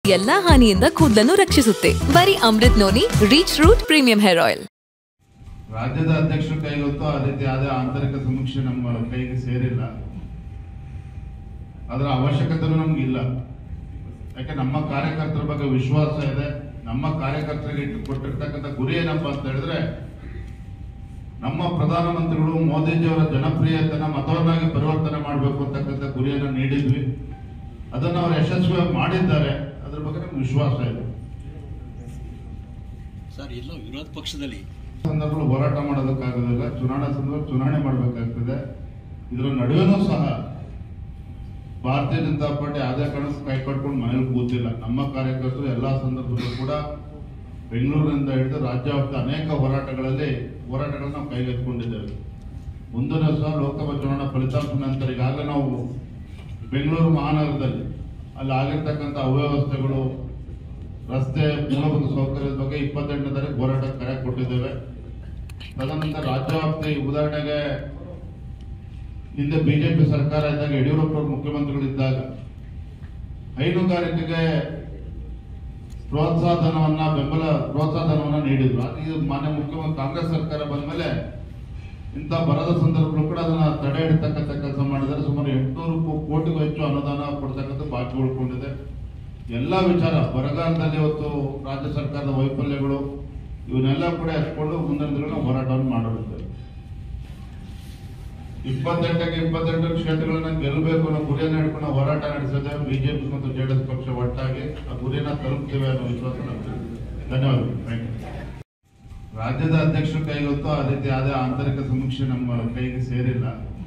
ಎಲ್ಲಾ ಹಾನಿಯಿಂದ ಕೂದಲನ್ನು ರಕ್ಷಿಸುತ್ತೆ ಬರೀ Amrit Noni reach root premium hair oil ರಾಜ್ಯದ ಅಧ್ಯಕ್ಷರ ಕೈಗೊತ್ತು ಆ ರೀತಿ ಯಾವುದೇ ಆಂತರಿಕ ಸಮೀಕ್ಷೆ ನಮ್ಮ ಕೈಗೆ ಸೇರಿಲ್ಲ ಅದರ ಅವಶ್ಯಕತೆನೂ ನಮ್ಗಿಲ್ಲ ಯಾಕೆ ನಮ್ಮ ಕಾರ್ಯಕರ್ತರ ಬಗ್ಗೆ ವಿಶ್ವಾಸ ಇದೆ ನಮ್ಮ ಕಾರ್ಯಕರ್ತರಿಗೆ ಇಟ್ಟು ಕೊಟ್ಟಿರ್ತಕ್ಕಂಥ ಗುರಿ ಏನಪ್ಪಾ ಅಂತ ಹೇಳಿದ್ರೆ ನಮ್ಮ ಪ್ರಧಾನಮಂತ್ರಿಗಳು ಮೋದಿಜಿಯವರ ಜನಪ್ರಿಯತೆನ ಮತವನ್ನಾಗಿ ಪರಿವರ್ತನೆ ಮಾಡಬೇಕು ಅಂತಕ್ಕಂಥ ಗುರಿಯನ್ನ ನೀಡಿದ್ವಿ ಅದನ್ನು ಅವರು ಯಶಸ್ವಿಯಾಗಿ ಮಾಡಿದ್ದಾರೆ ಅದ್ರ ಬಗ್ಗೆ ನಮ್ಗೆ ವಿಶ್ವಾಸ ಇದೆ ಸರ್ ಎಲ್ಲೋ ವಿರೋಧ ಪಕ್ಷದಲ್ಲಿ ಸಂದರ್ಭದಲ್ಲಿ ಹೋರಾಟ ಮಾಡೋದಕ್ಕಾಗೋದಿಲ್ಲ ಚುನಾವಣಾ ಸಂದರ್ಭ ಚುನಾವಣೆ ಮಾಡಬೇಕಾಗ್ತದೆ ಇದರ ನಡುವೆನೂ ಸಹ ಭಾರತೀಯ ಜನತಾ ಪಾರ್ಟಿ ಯಾವುದೇ ಕಾರಣಕ್ಕೂ ಕೈ ಕಟ್ಕೊಂಡು ಮನೇಲಿ ಕೂತಿಲ್ಲ ನಮ್ಮ ಕಾರ್ಯಕರ್ತರು ಎಲ್ಲಾ ಸಂದರ್ಭದಲ್ಲೂ ಕೂಡ ಬೆಂಗಳೂರಿನಿಂದ ಹಿಡಿದು ರಾಜ್ಯಾವ್ಯಾಪ್ತ ಅನೇಕ ಹೋರಾಟಗಳಲ್ಲಿ ಹೋರಾಟಗಳನ್ನ ನಾವು ಕೈಗೆತ್ತಿಕೊಂಡಿದ್ದೇವೆ ಮುಂದಿನ ಸಹ ಲೋಕಸಭಾ ಚುನಾವಣಾ ಫಲಿತಾಂಶ ನಂತರ ಈಗಾಗಲೇ ನಾವು ಬೆಂಗಳೂರು ಮಹಾನಗರದಲ್ಲಿ ಅಲ್ಲಿ ಆಗಿರ್ತಕ್ಕಂಥ ಅವ್ಯವಸ್ಥೆಗಳು ರಸ್ತೆ ಮೂಲಭೂತ ಸೌಕರ್ಯದ ಬಗ್ಗೆ ಇಪ್ಪತ್ತೆಂಟನೇ ತಾರೀಕು ಹೋರಾಟ ಕರೆ ಕೊಟ್ಟಿದ್ದೇವೆ ತದನಂತರ ರಾಜ್ಯವ್ಯಾಪ್ತಿ ಉದಾಹರಣೆಗೆ ಹಿಂದೆ ಬಿಜೆಪಿ ಸರ್ಕಾರ ಇದ್ದಾಗ ಯಡಿಯೂರಪ್ಪ ಅವರು ಮುಖ್ಯಮಂತ್ರಿಗಳಿದ್ದಾಗ ಹೈನುಗಾರಿಕೆಗೆ ಪ್ರೋತ್ಸಾಹ ಧನವನ್ನ ಬೆಂಬಲ ಪ್ರೋತ್ಸಾಹ ಧನವನ್ನ ನೀಡಿದ್ರು ಅದು ಇದು ಮಾನ್ಯ ಮುಖ್ಯಮಂತ್ರಿ ಕಾಂಗ್ರೆಸ್ ಸರ್ಕಾರ ಬಂದ್ಮೇಲೆ ಇಂಥ ಬರದ ಸಂದರ್ಭಗಳು ಕೂಡ ಅದನ್ನ ತಡೆ ಹಿಡಿತಕ್ಕಂಥ ಕೆಲಸ ಮಾಡಿದ್ದಾರೆ ಸುಮಾರು ಎಂಟುನೂರು ಕೋಟಿಗೂ ಹೆಚ್ಚು ಅನುದಾನ ಕೊಡ್ತಕ್ಕಂಥ ಬಾಕಿ ಉಳ್ಕೊಂಡಿದೆ ಎಲ್ಲ ವಿಚಾರ ಬರಗಾಲದಲ್ಲಿ ಇವತ್ತು ರಾಜ್ಯ ಸರ್ಕಾರದ ವೈಫಲ್ಯಗಳು ಇವನ್ನೆಲ್ಲ ಕೂಡ ಎತ್ಕೊಂಡು ಮುಂದಿನ ದಿನಗಳಲ್ಲಿ ಹೋರಾಟವನ್ನು ಮಾಡಬೇಕು ಇಪ್ಪತ್ತೆಂಟಕ್ಕೆ ಇಪ್ಪತ್ತೆಂಟು ಕ್ಷೇತ್ರಗಳನ್ನ ಗೆಲ್ಲಬೇಕು ಅನ್ನೋ ಗುರಿಯನ್ನು ಹಿಡ್ಕೊಂಡು ನಾವು ಹೋರಾಟ ನಡೆಸಿದೆ ಬಿಜೆಪಿ ಮತ್ತು ಜೆಡಿಎಸ್ ಪಕ್ಷ ಒಟ್ಟಾಗಿ ಆ ಗುರಿಯನ್ನ ತಲುಪ್ತೇವೆ ಅನ್ನೋ ವಿಶ್ವಾಸ ನಮ್ಗಿದೆ ಧನ್ಯವಾದಗಳು ಥ್ಯಾಂಕ್ ಯು ರಾಜ್ಯದ ಅಧ್ಯಕ್ಷರ ಕೈಗೊತ್ತು ಆ ರೀತಿ ಯಾವುದೇ ಆಂತರಿಕ ಸಮೀಕ್ಷೆ ನಮ್ಮ ಕೈಗೆ ಸೇರಿಲ್ಲ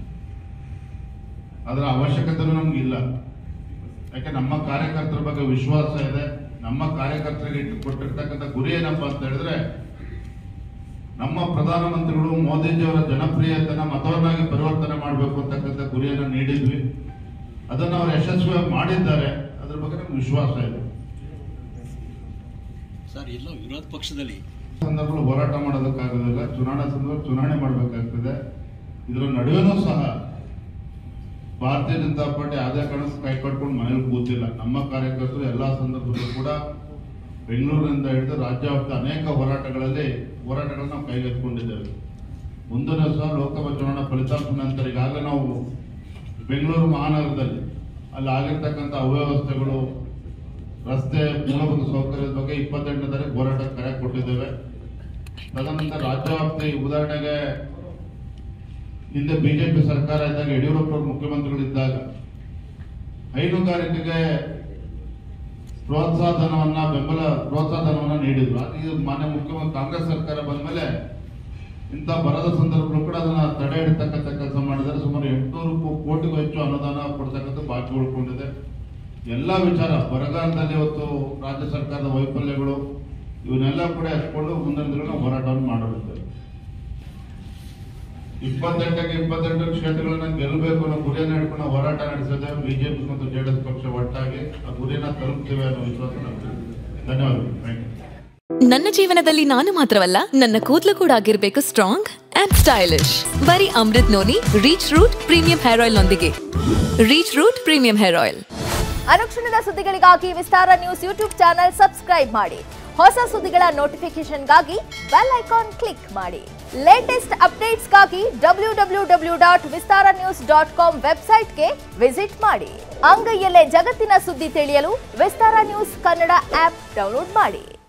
ಅದರ ಅವಶ್ಯಕತೆನೂ ನಮ್ಗಿಲ್ಲ ಯಾಕೆ ನಮ್ಮ ಕಾರ್ಯಕರ್ತರ ಬಗ್ಗೆ ವಿಶ್ವಾಸ ಇದೆ ನಮ್ಮ ಕಾರ್ಯಕರ್ತರಿಗೆ ಇಟ್ಟು ಕೊಟ್ಟಿರ್ತಕ್ಕಂಥ ಗುರಿ ಏನಪ್ಪಾ ಅಂತ ಹೇಳಿದ್ರೆ ನಮ್ಮ ಪ್ರಧಾನಮಂತ್ರಿಗಳು ಮೋದಿಜಿಯವರ ಜನಪ್ರಿಯತೆನ ಮತವನ್ನಾಗಿ ಪರಿವರ್ತನೆ ಮಾಡಬೇಕು ಅಂತಕ್ಕಂಥ ಗುರಿಯನ್ನ ನೀಡಿದ್ವಿ ಅದನ್ನು ಅವರು ಯಶಸ್ವಿಯಾಗಿ ಮಾಡಿದ್ದಾರೆ ಅದ್ರ ಬಗ್ಗೆ ನಮ್ಗೆ ವಿಶ್ವಾಸ ಇದೆ ಸರ್ ಎಲ್ಲೋ ವಿರೋಧ ಪಕ್ಷದಲ್ಲಿ ಸಂದರ್ಭದಲ್ಲಿ ಹೋರಾಟ ಮಾಡೋದಕ್ಕಾಗೋದಿಲ್ಲ ಚುನಾವಣಾ ಸಂದರ್ಭ ಚುನಾವಣೆ ಮಾಡಬೇಕಾಗ್ತದೆ ಇದರ ನಡುವೆನೂ ಸಹ ಭಾರತೀಯ ಜನತಾ ಪಾರ್ಟಿ ಯಾವುದೇ ಕಾರಣಕ್ಕೂ ಕೈ ಕಟ್ಕೊಂಡು ಮನೇಲಿ ಕೂತಿಲ್ಲ ನಮ್ಮ ಕಾರ್ಯಕರ್ತರು ಎಲ್ಲಾ ಸಂದರ್ಭದಲ್ಲೂ ಕೂಡ ಬೆಂಗಳೂರಿನಿಂದ ಹಿಡಿದು ರಾಜ್ಯಾವ್ಯಾಪ್ತ ಅನೇಕ ಹೋರಾಟಗಳಲ್ಲಿ ಹೋರಾಟಗಳನ್ನ ನಾವು ಕೈಗೆತ್ತಿಕೊಂಡಿದ್ದೇವೆ ಮುಂದಿನ ಸಹ ಲೋಕಸಭಾ ಚುನಾವಣಾ ಫಲಿತಾಂಶ ನಂತರ ಈಗಾಗಲೇ ನಾವು ಬೆಂಗಳೂರು ಮಹಾನಗರದಲ್ಲಿ ಅಲ್ಲಿ ಆಗಿರ್ತಕ್ಕಂಥ ಅವ್ಯವಸ್ಥೆಗಳು ರಸ್ತೆ ಮೂಲಭೂತ ಸೌಕರ್ಯದ ಬಗ್ಗೆ ಇಪ್ಪತ್ತೆಂಟನೇ ತಾರೀಕು ಹೋರಾಟ ಕರೆ ಕೊಟ್ಟಿದ್ದೇವೆ ತದನಂತರ ರಾಜ್ಯವ್ಯಾಪ್ತಿ ಉದಾಹರಣೆಗೆ ಹಿಂದೆ ಬಿಜೆಪಿ ಸರ್ಕಾರ ಇದ್ದಾಗ ಯಡಿಯೂರಪ್ಪ ಅವರು ಮುಖ್ಯಮಂತ್ರಿಗಳಿದ್ದಾಗ ಹೈನುಗಾರಿಕೆಗೆ ಪ್ರೋತ್ಸಾಹ ಧನವನ್ನ ಬೆಂಬಲ ಪ್ರೋತ್ಸಾಹ ಧನವನ್ನ ನೀಡಿದ್ರು ಅದು ಇದು ಮಾನ್ಯ ಮುಖ್ಯಮಂತ್ರಿ ಕಾಂಗ್ರೆಸ್ ಸರ್ಕಾರ ಬಂದ್ಮೇಲೆ ಇಂಥ ಬರದ ಸಂದರ್ಭಗಳು ಕೂಡ ಅದನ್ನ ತಡೆ ಹಿಡಿತಕ್ಕಂಥ ಕೆಲಸ ಮಾಡಿದ್ದಾರೆ ಸುಮಾರು ಎಂಟುನೂರು ಕೋಟಿಗೂ ಹೆಚ್ಚು ಅನುದಾನ ಕೊಡ್ತಕ್ಕಂಥ ಬಾಕಿ ಉಳ್ಕೊಂಡಿದೆ ಎಲ್ಲ ವಿಚಾರ ಬರಗಾಲದಲ್ಲಿ ಇವತ್ತು ರಾಜ್ಯ ಸರ್ಕಾರದ ವೈಫಲ್ಯಗಳು ಇವನ್ನೆಲ್ಲ ಕೂಡ ಎತ್ಕೊಂಡು ಮುಂದಿನ ದಿನಗಳಲ್ಲಿ ಹೋರಾಟವನ್ನು ಮಾಡಬೇಕು ಇಪ್ಪತ್ತೆಂಟಕ್ಕೆ ಇಪ್ಪತ್ತೆಂಟು ಕ್ಷೇತ್ರಗಳನ್ನ ಗೆಲ್ಲಬೇಕು ಅನ್ನೋ ಗುರಿಯನ್ನು ಹಿಡ್ಕೊಂಡು ನಾವು ಹೋರಾಟ ನಡೆಸಿದೆ ಬಿಜೆಪಿ ಮತ್ತು ಜೆಡಿಎಸ್ ಪಕ್ಷ ಒಟ್ಟಾಗಿ ಆ ಗುರಿಯನ್ನ ತಲುಪ್ತೇವೆ ಅನ್ನೋ ವಿಶ್ವಾಸ ನಮ್ಗಿದೆ ಧನ್ಯವಾದಗಳು ಥ್ಯಾಂಕ್ ಯು ನನ್ನ ಜೀವನದಲ್ಲಿ ನಾನು ಮಾತ್ರವಲ್ಲ ನನ್ನ ಕೂದಲು ಕೂಡ ಆಗಿರ್ಬೇಕು ಸ್ಟ್ರಾಂಗ್ ಅಂಡ್ ಸ್ಟೈಲಿಶ್ ಬರೀ Amrit Noni reach root premium hair oil ನೊಂದಿಗೆ reach root premium hair oil ಅನುಕ್ಷಣದ ಸುದ್ದಿಗಳಿಗಾಗಿ Vistara news YouTube channel subscribe ಮಾಡಿ ಹೊಸ ಸುದ್ದಿಗಳ ನೋಟಿಫಿಕೇಶನ್ಗಾಗಿ ಬೆಲ್ ಐಕಾನ್ ಕ್ಲಿಕ್ ಮಾಡಿ ಲೇಟೆಸ್ಟ್ ಅಪ್ಡೇಟ್ಸ್ಗಾಗಿ W W W dot Vistara news dot com ವೆಬ್ಸೈಟ್ಗೆ ವಿಸಿಟ್ ಮಾಡಿ ಅಂಗೈಯಲ್ಲೇ ಜಗತ್ತಿನ ಸುದ್ದಿ ತಿಳಿಯಲು Vistara news Kannada app download ಮಾಡಿ